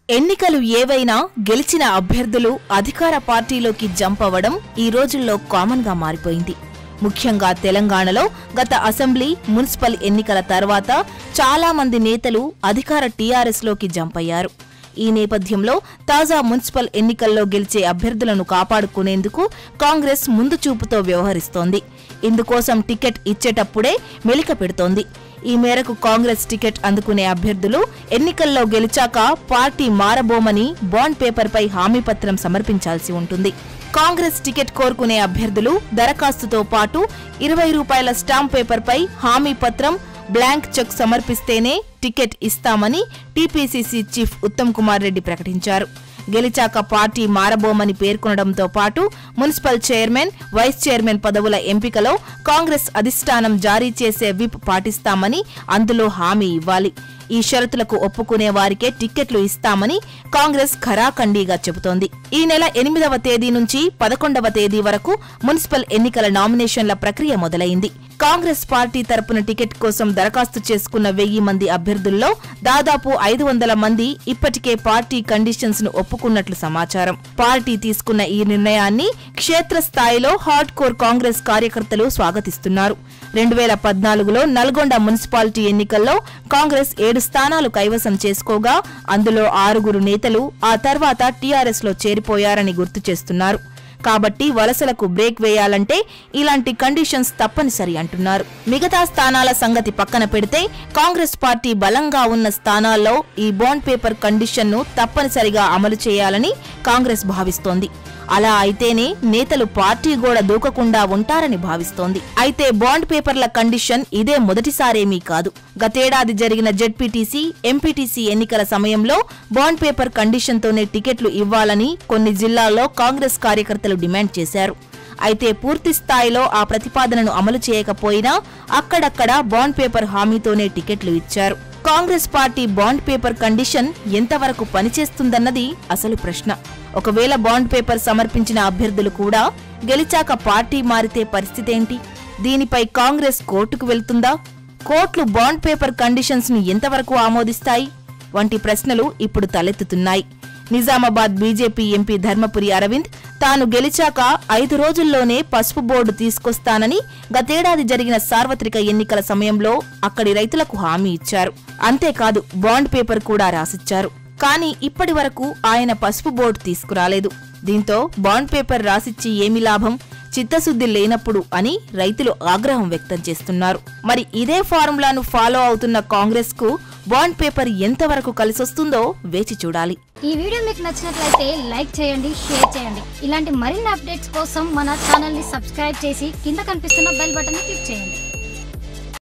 ఎన్నికలు ఏవైనా గెలిచిన అభ్యర్థులు అధికార పార్టీలోకి జంప్ అవ్వడం ఈ రోజుల్లో కామన్ గా మారిపోయింది ముఖ్యంగా తెలంగాణలో గత అసెంబ్లీ మున్సిపల్ ఎన్నికల తర్వాత చాలా మంది నేతలు అధికార టీఆర్ఎస్ లోకి జంప్ అయ్యారు ఈ నేపథ్యంలో తాజా మున్సిపల్ ఎన్నికల్లో గెలిచే అభ్యర్థులను కాపాడుకునేందుకు కాంగ్రెస్ ముందు చూపుతో వ్యవహరిస్తోంది ఇందుకోసం టికెట్ ఇచ్చేటప్పుడే మెలిక పెడుతోంది ఈ మేరకు కాంగ్రెస్ టికెట్ అందుకునే అభ్యర్థులు ఎన్నికల్లో గెలిచాక పార్టీ మారబోమని బాండ్ పేపర్పై హామీ పత్రం సమర్పించాల్సి ఉంటుంది కాంగ్రెస్ టికెట్ కోరుకునే అభ్యర్థులు దరఖాస్తుతో పాటు ఇరవై రూపాయల స్టాంప్ పేపర్పై హామీ పత్రం బ్లాంక్ చెక్ సమర్పిస్తేనే టికెట్ ఇస్తామని టీపీసీసీ చీఫ్ ఉత్తమ్ కుమార్ రెడ్డి ప్రకటించారు గెలిచాక పార్టీ మారబోమని పేర్కొనడంతో పాటు మున్సిపల్ చైర్మన్ వైస్ చైర్మన్ పదవుల ఎంపికలో కాంగ్రెస్ అధిష్టానం జారీ చేసే విప్ పాటిస్తామని అందులో హామీ ఇవ్వాలి ఈ షరతులకు ఒప్పుకునే వారికే టిక్కెట్లు ఇస్తామని కాంగ్రెస్ ఖరాఖండీగా చెబుతోంది ఈ నెల ఎనిమిదవ తేదీ నుంచి పదకొండవ తేదీ వరకు మున్సిపల్ ఎన్నికల నామినేషన్ల ప్రక్రియ మొదలైంది కాంగ్రెస్ పార్టీ తరపున టికెట్ కోసం దరఖాస్తు చేసుకున్న వెయ్యి మంది అభ్యర్థుల్లో దాదాపు ఐదు వందల మంది ఇప్పటికే పార్టీ కండిషన్స్ ను ఒప్పుకున్నట్లు సమాచారం పార్టీ తీసుకున్న ఈ నిర్ణయాన్ని క్షేత్రస్థాయిలో హార్డ్ కోర్ కాంగ్రెస్ కార్యకర్తలు స్వాగతిస్తున్నారు రెండు వేల పద్నాలుగులో నల్గొండ మున్సిపాలిటీ ఎన్నికల్లో కాంగ్రెస్ ఏడు స్థానాలు కైవసం చేసుకోగా అందులో ఆరుగురు నేతలు ఆ తర్వాత టీఆర్ఎస్ లో చేరిపోయారని గుర్తు చేస్తున్నారు కాబట్టి వలసలకు బ్రేక్ వేయాలంటే ఇలాంటి కండిషన్స్ తప్పనిసరి అంటున్నారు మిగతా స్థానాల సంగతి పక్కన పెడితే కాంగ్రెస్ పార్టీ బలంగా ఉన్న స్థానాల్లో ఈ బాండ్ పేపర్ కండిషన్ను తప్పనిసరిగా అమలు చేయాలని కాంగ్రెస్ భావిస్తోంది అలా అయితేనే నేతలు పార్టీ గోడ దూకకుండా ఉంటారని భావిస్తోంది అయితే బాండ్ పేపర్ల కండిషన్ ఇదే మొదటిసారేమీ కాదు గతేడాది జరిగిన జెడ్పీటీసీ ఎంపీటీసీ ఎన్నికల సమయంలో బాండ్ పేపర్ కండిషన్తోనే టికెట్లు ఇవ్వాలని కొన్ని జిల్లాల్లో కాంగ్రెస్ కార్యకర్తలు డిమాండ్ చేశారు అయితే పూర్తి స్థాయిలో ఆ ప్రతిపాదనను అమలు చేయకపోయినా అక్కడక్కడ బాండ్ పేపర్ హామీతోనే టికెట్లు ఇచ్చారు Congress party bond paper condition ఎంతవరకు పనిచేస్తుందన్నది అసలు ప్రశ్న ఒకవేళ బాండ్ పేపర్ సమర్పించిన అభ్యర్థులు కూడా గెలిచాక పార్టీ మారితే పరిస్థితేంటి దీనిపై కాంగ్రెస్ కోర్టుకు వెళ్తుందా కోర్టులు బాండ్ పేపర్ కండిషన్స్ ను ఎంతవరకు ఆమోదిస్తాయి వంటి ప్రశ్నలు ఇప్పుడు తలెత్తుతున్నాయి నిజామాబాద్ బీజేపీ ఎంపీ ధర్మపురి అరవింద్ తాను గెలిచాక ఐదు రోజుల్లోనే పసుపు బోర్డు తీసుకొస్తానని గతేడాది జరిగిన సార్వత్రిక ఎన్నికల సమయంలో అక్కడి రైతులకు హామీ ఇచ్చారు అంతేకాదు బాండ్ పేపర్ కూడా రాసిచ్చారు కానీ ఇప్పటి వరకు ఆయన పసుపు బోర్డు తీసుకురాలేదు దీంతో బాండ్ పేపర్ రాసిచ్చి ఏమి లాభం చిత్తశుద్ధి లేనప్పుడు అని రైతులు ఆగ్రహం వ్యక్తం చేస్తున్నారు మరి ఇదే ఫార్ములాను ఫాలో అవుతున్న కాంగ్రెస్ కు బాండ్ పేపర్ ఎంతవరకు కలిసొస్తుందో వేచి చూడాలి ఈ వీడియో మీకు నచ్చినట్లయితే లైక్ చేయండి షేర్ చేయండి ఇలాంటి మరిన్ని అప్డేట్స్ కోసం మన ఛానల్ ని సబ్స్క్రైబ్ చేసి కింద కనిపిస్తున్న బెల్ బటన్ ని క్లిక్ చేయండి